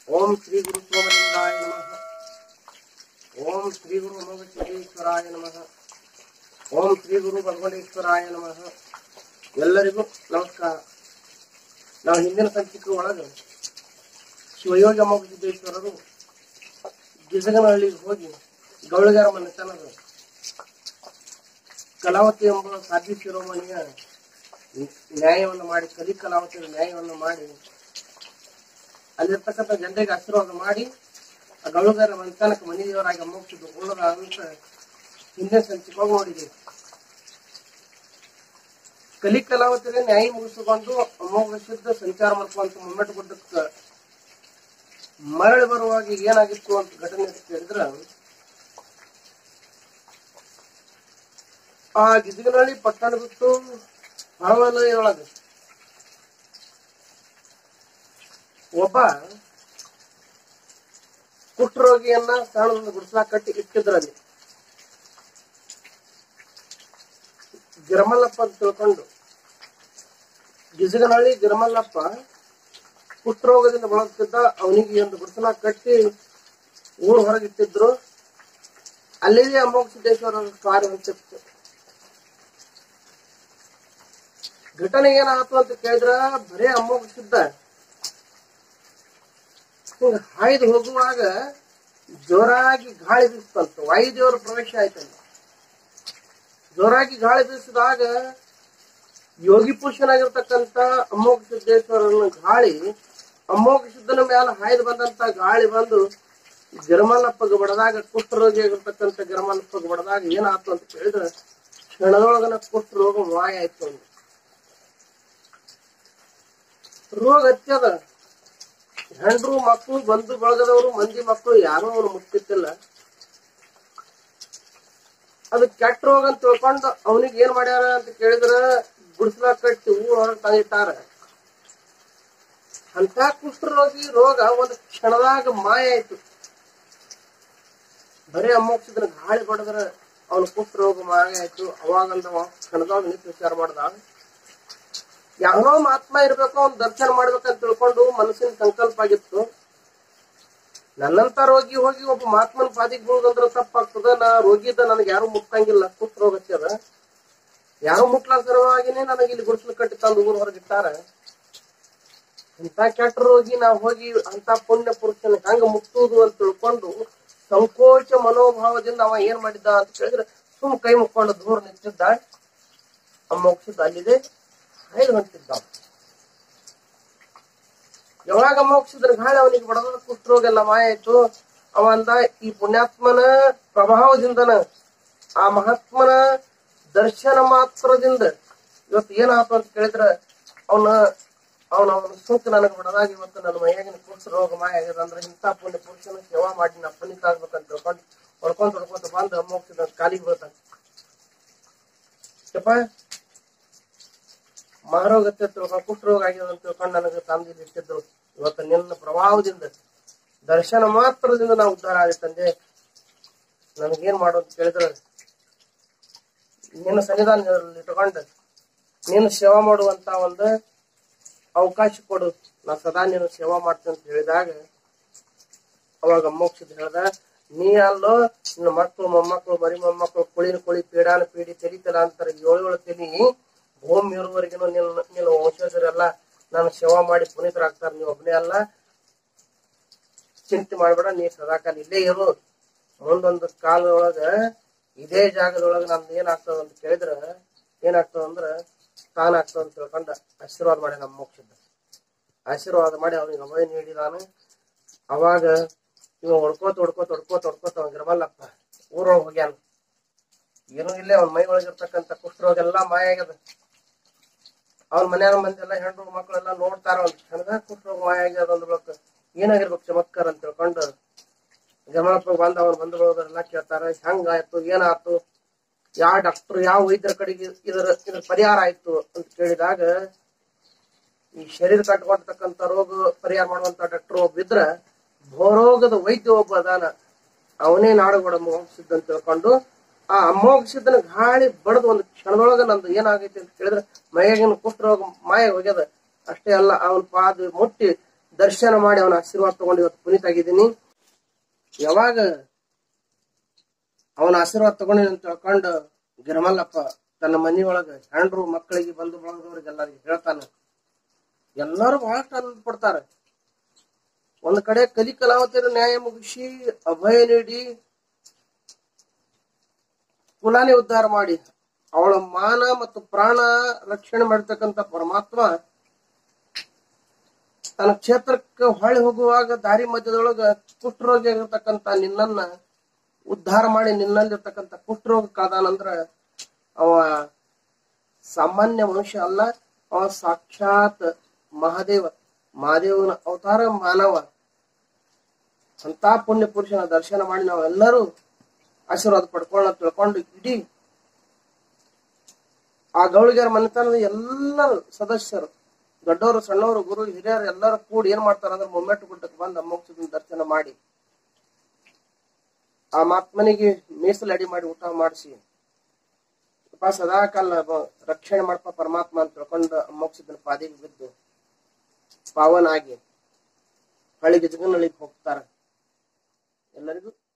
ಓಂ ಶ್ರೀ ಗುರು ಸೋಮಲಿಂಗಾಯ ನಮಃ ಓಂ ಶ್ರೀ ಗುರು ಮೋಗಸಿದ್ದೇಶ್ವರಾಯ ನಮಃ ಓಂ ಶ್ರೀ ಗುರು ಭಗವನೇಶ್ವರಾಯ ನಮಃ ಎಲ್ಲರಿಗೂ ನಮಸ್ಕಾರ ನಾವು ಹಿಂದಿನ ಸಂಚಿಕೆ ಒಳಗೆ ಶಿವಯೋಗಿ ಮೋಗಸಿದ್ದೇಶ್ವರರು ಗಿಜಗನಹಳ್ಳಿಗೆ ಹೋಗಿ ಗೌಳಿಗಾರ ಮನೆತನದ ಕಲಾವತಿ ಎಂಬ ಸಾಧ್ವಿ ಶಿರೋಮಣಿಯ ನ್ಯಾಯವನ್ನು ಮಾಡಿ ಕಲಿ ಕಲಾವತಿಯ ನ್ಯಾಯವನ್ನು ಮಾಡಿ ಅಲ್ಲಿರ್ತಕ್ಕಂಥ ಜನರಿಗೆ ಆಶೀರ್ವಾದ ಮಾಡಿ ಆ ಗೌಳುಗಾರ ಮನೆತನಕ್ಕೆ ಮನೆ ದೇವರಾಗಿ ಅಮ್ಮೋಕ್ಷಿದ್ದು ಉಳ್ಳದ ಅಂತ ಹಿಂದೆ ಸಂಚಿಕೆಯಾಗಿ ನೋಡಿದ್ದೀವಿ ಕಲಿ ಕಲಾವತಿಗೆ ನ್ಯಾಯ ಮುಗಿಸಿಕೊಂಡು ಅಮೋಘ ಸಂಚಾರ ಮಾಡ್ಕೊಂತ ಮುಮ್ಮೆಟ್ಟು ಗುಡ್ಡಕ್ಕೆ ಮರಳಿ ಬರುವಾಗ ಏನಾಗಿತ್ತು ಅಂತ ಘಟನೆ ಅಂತ ಕೇಳಿದ್ರ ಆ ಗಿಜಗನಹಳ್ಳಿ ಪಟ್ಟಣ ಬಿಟ್ಟು ಹೊರವಲಯದೊಳಗೆ ಒಬ್ಬ ಕುಷ್ಠರೋಗಿಯನ್ನ ಸಣ್ಣದೊಂದು ಗುಡಿಸ್ಲಾ ಕಟ್ಟಿ ಇಟ್ಟಿದ್ರಲ್ಲಿ ಗಿರಮಲ್ಲಪ್ಪ ಅಂತ ತಿಳ್ಕೊಂಡು ಗಿಜಗನಹಳ್ಳಿ ಗಿರಮಲ್ಲಪ್ಪ ಕುಷ್ಠರೋಗದಿಂದ ಬಳಲ್ತಿದ್ದ ಅವನಿಗೆ ಒಂದು ಗುಡಿಸಲ ಕಟ್ಟಿ ಊರ್ ಹೊರಗಿಟ್ಟಿದ್ರು ಅಲ್ಲಿಗೆ ಅಮೋಘ ಸಿದ್ದೇಶ್ವರ ಕಾರ್ಯ ಹೊಂಟಿತ್ತು ಘಟನೆ ಏನಾಯ್ತು ಅಂತ ಕೇಳಿದ್ರ ಬರೇ ಅಮೋಘ ಸಿದ್ದ ಹಿಂಗ ಹಾಯ್ದು ಹೋಗುವಾಗ ಜೋರಾಗಿ ಗಾಳಿ ಬೀಸ್ತಂತ ವಾಯುದೇವರ ಪ್ರವೇಶ ಆಯ್ತಂತ ಜೋರಾಗಿ ಗಾಳಿ ಬೀಸಿದಾಗ ಯೋಗಿ ಪುರುಷನಾಗಿರ್ತಕ್ಕಂತ ಅಮೋಘ ಸಿದ್ದೇಶ್ವರನ ಗಾಳಿ ಅಮೋಘ ಸಿದ್ದನ ಮೇಲೆ ಹಾಯ್ದು ಬಂದಂತ ಗಾಳಿ ಬಂದು ಗಿರಮಲ್ಲಪ್ಪಗೆ ಬಡದಾಗ ಕುಷ್ಠರೋಗಿ ಆಗಿರ್ತಕ್ಕಂಥ ಗಿರಮಲ್ಲಪ್ಪಗೆ ಬಡದಾಗ ಏನಾಯ್ತು ಅಂತ ಕೇಳಿದ್ರೆ ಕ್ಷಣದೊಳಗನ ಕುಷ್ಠರೋಗ ಮಾಯ ಆಯ್ತು ಅವ್ನಿಗೆ. ರೋಗ ಹತ್ಯದ ಹೆಂಡ್ರು ಮಕ್ಕಳು ಬಂಧು ಬಳಗದವರು ಮಂದಿ ಮಕ್ಕಳು ಯಾರೂ ಅವನು ಮುಟ್ಟಿತ್ತಿಲ್ಲ ಅದು ಕೆಟ್ಟ ರೋಗ ಅಂತ ತಿಳ್ಕೊಂಡು ಅವನಿಗೆ ಏನ್ ಮಾಡ್ಯಾರ ಅಂತ ಕೇಳಿದ್ರ ಗುಡಿಸ್ಲಾ ಕಟ್ಟಿ ಊರ್ ಹೊರಗೆ ತಂದಿಟ್ಟಾರ ಅಂತ ಕುಷ್ಠರೋಗಿ ರೋಗ ಒಂದು ಕ್ಷಣದಾಗ ಮಾಯ ಆಯ್ತು ಬರೀ ಅಮ್ಮೋಕ್ಷದ್ರ ಗಾಳಿ ಬಡದ್ರ ಅವನ ಕುಷ್ಠರೋಗ ಮಾಯ ಆಯ್ತು ಅವಾಗಂದ ಅವ ಕ್ಷಣದಾಗ ನಿಂತು ವಿಚಾರ ಮಾಡ್ದ ಯಾವನೋ ಮಹಾತ್ಮ ಇರ್ಬೇಕು ಅವ್ನ ದರ್ಶನ ಮಾಡ್ಬೇಕಂತ ತಿಳ್ಕೊಂಡು ಮನಸ್ಸಿನ ಸಂಕಲ್ಪ ಆಗಿತ್ತು ನನ್ನಂತ ರೋಗಿ ಹೋಗಿ ಒಬ್ಬ ಮಹಾತ್ಮನ ಪಾದಿಗೆ ಬೀಳುದಂದ್ರ ತಪ್ಪಾಗ್ತದ ನಾ ರೋಗಿ ಇದ್ದ ನನಗೆ ಯಾರು ಮುಟ್ಟಂಗಿಲ್ಲ ಕುಷ್ಠ ರೋಗ ಹಚ್ಯದ ಯಾರು ಮುಟ್ಲಾರ ಸಲುವಾಗಿನೇ ನನಗೆ ಇಲ್ಲಿ ಗುಡಿಸಲು ಕಟ್ಟಿ ತಂದು ಊರ್ ಹೊರಗಿಟ್ಟಾರ ಇಂಥ ಕೆಟ್ಟ ರೋಗಿ ನಾ ಹೋಗಿ ಅಂತ ಪುಣ್ಯ ಪುರುಷನ ಹೆಂಗ ಮುಟ್ಟುದು ಅಂತ ತಿಳ್ಕೊಂಡು ಸಂಕೋಚ ಮನೋಭಾವದಿಂದ ಅವ ಏನ್ ಮಾಡಿದ್ದ ಅಂತ ಕೇಳಿದ್ರೆ ಸುಮ್ ಕೈ ಮುಕ್ಕೊಂಡು ದೂರ ನಿಂತಿದ್ದ ಆ ಮೋಕ್ಷದ ಅಲ್ಲಿದೆ ಹಾಯ್ದು ಹೊಂಟಿದ್ದ ಅವ. ಯಾವಾಗ ಮೋಕ್ಷದ್ರ ಗಾಳಿ ಅವನಿಗೆ ಬಡದ ಕುಷ್ಠರೋಗೆಲ್ಲ ಮಾಯ ಆಯ್ತು ಅವ ಅಂದ ಈ ಪುಣ್ಯಾತ್ಮನ ಪ್ರಭಾವದಿಂದನ ಆ ಮಹಾತ್ಮನ ದರ್ಶನ ಮಾತ್ರದಿಂದ ಇವತ್ತು ಏನಾಯ್ತು ಅಂತ ಕೇಳಿದ್ರ ಅವನ ಅವನ ಅವನ ಸುಂಕ ನನಗೆ ಬಡದಾಗ ಇವತ್ತು ನನ್ನ ಮೈಯಾಗಿನ ಕುಷ್ಠ ರೋಗ ಮಾಯ ಆಗ್ಯದ ಅಂದ್ರೆ ಇಂಥ ಪುಣ್ಯ ಪುರುಷನ ಸೇವಾ ಮಾಡಿ ನಾ ಪುನೀತ ಆಗ್ಬೇಕಂತ ತಿಳ್ಕೊಂಡು ಹೊಡ್ಕೊಂಡ್ ಹೊಡ್ಕೊಂತ ಬಂದು ಮೋಕ್ಷದ ಕಾಲಿಗೆ ಬೀಳ್ತಾನೆ ಯಪ್ಪ ಮಹಾರೋಗತ್ತೆ ತಿಳ್ಕೊಂಡು ಕುಷ್ಠರೋಗ ಆಗ್ಯದ ಅಂತ ತಿಳ್ಕೊಂಡು ನನಗೆ ತಂದು ಇಲ್ಲಿ ಇಟ್ಟಿದ್ರು ಇವತ್ತು ನಿನ್ನ ಪ್ರಭಾವದಿಂದ ದರ್ಶನ ಮಾತ್ರದಿಂದ ನಾವು ಉದ್ಧಾರ ಆಗಿ ತಂದೆ ನನಗೇನ್ ಮಾಡು ಅಂತ ಕೇಳಿದ್ರೆ ನಿನ್ನ ಸನ್ನಿಧಾನದಲ್ಲಿ ಇಟ್ಕೊಂಡು ನೀನು ಸೇವಾ ಮಾಡುವಂತ ಒಂದು ಅವಕಾಶ ಕೊಡು ನಾ ಸದಾ ನೀನು ಸೇವಾ ಮಾಡ್ತೇನೆ ಅಂತ ಹೇಳಿದಾಗ ಅವಾಗ ಮೋಕ್ಷದ ಹೇಳ್ದ ನೀ ಅಲ್ಲೋ ನಿನ್ನ ಮಕ್ಕಳು ಮೊಮ್ಮಕ್ಕಳು ಮರಿ ಮೊಮ್ಮಕ್ಕಳು ಕುಳಿನ ಕುಳಿ ಪೀಡಾನ ಪೀಡಿ ತೆರಿತಲ ಅಂತಾರೆ ಏಳು ಏಳು ತೆಲಿ ಭೂಮಿ ಇರುವವರೆಗೂ ನಿನ್ನ ನಿನ್ನ ವಂಶಜರೆಲ್ಲ ನಾನು ಸೇವಾ ಮಾಡಿ ಪುನೀತರಾಗ್ತಾರ ನೀವು ಒಬ್ಬನೇ ಅಲ್ಲ ಚಿಂತೆ ಮಾಡ್ಬೇಡ ನೀ ಸದಾಕಾಲ ಇಲ್ಲೇ ಇರು ಮುಂದೊಂದು ಕಾಲದೊಳಗ ಇದೇ ಜಾಗದೊಳಗ ನಮ್ದು ಏನಾಗ್ತದ ಅಂತ ಕೇಳಿದ್ರ ಏನಾಗ್ತದ ಅಂದ್ರ ತಾನಾಗ್ತದ ಅಂತ ತಿಳ್ಕೊಂಡ ಆಶೀರ್ವಾದ ಮಾಡಿ ನಮ್ಮ ಮೋಕ್ಷದ ಆಶೀರ್ವಾದ ಮಾಡಿ ಅವನಿಗೆ ಅಭಯ ನೀಡಿದಾನ ಅವಾಗ ಇವ ಹೊಡ್ಕೋತ ಹೊಡ್ಕೋತ ಹೊಡ್ಕೋತ ಹೊಡ್ಕೋತ ಅವ ಗಿರಮಲ್ಲಪ್ಪ ಊರೊಳಗೆ ಹೋಗ್ಯಾನ ಏನೂ ಇಲ್ಲೇ ಅವ್ನ ಮೈ ಒಳಗಿರ್ತಕ್ಕಂಥ ಕುಷ್ಠರೋಗ ಎಲ್ಲಾ ಮಾಯ ಆಗ್ಯದ ಅವ್ನ ಮನ್ಯಾನ ಮಂದಿ ಎಲ್ಲ ಹೆಣ್ಣು ಮಕ್ಕಳೆಲ್ಲ ನೋಡ್ತಾರ ಅವ್ನ ಕ್ಷಣದಾಗ ಕುಷ್ಠರೋಗ ಮಾಯ ಆಗ್ಯದ ಅಂದ್ ಬಳಕ ಏನಾಗಿರ್ಬೇಕು ಚಮತ್ಕಾರ ಅಂತ ತಿಳ್ಕೊಂಡು ಗಮನಪ್ಪ ಬಂದ ಅವ್ನ ಬಂದು ಎಲ್ಲ ಕೇಳ್ತಾರ ಹೆಂಗಾಯ್ತು ಏನಾಯ್ತು ಯಾವ ಡಾಕ್ಟರ್ ಯಾವ ವೈದ್ಯರ ಕಡೆಗೆ ಇದರ ಇದ್ರ ಪರಿಹಾರ ಆಯ್ತು ಅಂತ ಕೇಳಿದಾಗ ಈ ಶರೀರ ಕಟ್ಕೊಂಡಿರ್ತಕ್ಕಂಥ ರೋಗ ಪರಿಹಾರ ಮಾಡುವಂತ ಡಾಕ್ಟರ್ ಒಬ್ಬ ಇದ್ರ ಭೋರೋಗದ ವೈದ್ಯ ಒಬ್ಬ ಅದಾನ ಅವನೇ ನಾಡುಗೋಡ ಮೋಗಿಸಿದ್ದ ಅಂತ ತಿಳ್ಕೊಂಡು ಆ ಅಮೋಘಸಿದ್ದನ ಗಾಳಿ ಬಡದು ಒಂದು ಕ್ಷಣದೊಳಗ ನಂದು ಏನಾಗೈತಿ ಅಂತ ಕೇಳಿದ್ರೆ ಮೈಯಾಗಿನ ಕುಷ್ಠರೋಗ ಮಾಯ ಹೋಗ್ಯದ ಅಷ್ಟೇ ಅಲ್ಲ ಅವನ ಪಾದ ಮುಟ್ಟಿ ದರ್ಶನ ಮಾಡಿ ಅವನ ಆಶೀರ್ವಾದ ತಗೊಂಡು ಇವತ್ತು ಪುನೀತಾಗಿದ್ದೀನಿ ಯಾವಾಗ ಅವನ ಆಶೀರ್ವಾದ ತಗೊಂಡಿ ಅಂತ ತಿಳ್ಕೊಂಡು ಗಿರಮಲ್ಲಪ್ಪ ತನ್ನ ಮನೆಯೊಳಗ ಹೆಂಡ್ರು ಮಕ್ಕಳಿಗೆ ಬಂಧು ಬಳಗದವ್ರಿಗೆಲ್ಲರಿಗೆ ಹೇಳ್ತಾನೆ ಎಲ್ಲರೂ ಬಹಳಷ್ಟು ಆನಂದ ಪಡ್ತಾರೆ ಒಂದ್ ಕಡೆ ಕಲಿ ಕಲಾವತಿಯರ ನ್ಯಾಯ ಮುಗಿಸಿ ಅಭಯ ನೀಡಿ ಕುಲಾನೆ ಉದ್ಧಾರ ಮಾಡಿ ಅವಳ ಮಾನ ಮತ್ತು ಪ್ರಾಣ ರಕ್ಷಣೆ ಮಾಡಿರ್ತಕ್ಕಂಥ ಪರಮಾತ್ಮ ತನ್ನ ಕ್ಷೇತ್ರಕ್ಕೆ ಹೊಳೆ ಹೋಗುವಾಗ ದಾರಿ ಮಧ್ಯದೊಳಗ ಕುಷ್ಠರೋಗಿ ಆಗಿರ್ತಕ್ಕಂಥ ನಿನ್ನನ್ನ ಉದ್ಧಾರ ಮಾಡಿ ನಿನ್ನಲ್ಲಿರ್ತಕ್ಕಂಥ ಕುಷ್ಠರೋಗ ಕಾದಾನಂದ್ರ ಅವ ಸಾಮಾನ್ಯ ಮನುಷ್ಯ ಅಲ್ಲ ಅವ ಸಾಕ್ಷಾತ್ ಮಹಾದೇವ ಮಹಾದೇವನ ಅವತಾರ ಮಾನವ ಅಂತ ಪುಣ್ಯ ಪುರುಷನ ದರ್ಶನ ಮಾಡಿ ನಾವೆಲ್ಲರೂ ಆಶೀರ್ವಾದ ಪಡ್ಕೊಳ್ಳ ತಿಳ್ಕೊಂಡು ಇಡೀ ಆ ಗೌಳಿಗೆರ ಮನೆತನದ ಎಲ್ಲರೂ ಸದಸ್ಯರು ದೊಡ್ಡವರು ಸಣ್ಣವರು ಗುರು ಹಿರಿಯರು ಎಲ್ಲರೂ ಕೂಡಿ ಏನ್ ಮಾಡ್ತಾರ ಅಂದ್ರೆ ಮೊಮ್ಮೆಟ್ಟು ಗುಡ್ಡಕ್ಕೆ ಬಂದು ಮೋಕ್ಷದ ದರ್ಶನ ಮಾಡಿ ಆ ಮಾತ್ಮನಿಗೆ ಮೀಸಲು ಅಡಿ ಮಾಡಿ ಊಟ ಮಾಡಿಸಿ ಅಪ್ಪ ಸದಾ ಕಾಲ ಬ- ರಕ್ಷಣೆ ಮಾಡಪ್ಪ ಪರಮಾತ್ಮ ಅಂತ ತಿಳ್ಕೊಂಡು ಮೋಕ್ಷದ ಪಾದಿಗೆ ಬಿದ್ದು ಪಾವನಾಗಿ ಹಳಿಗೆ ಜಗನಳಿಗೆ ಹೋಗ್ತಾರ ಎಲ್ಲರಿಗೂ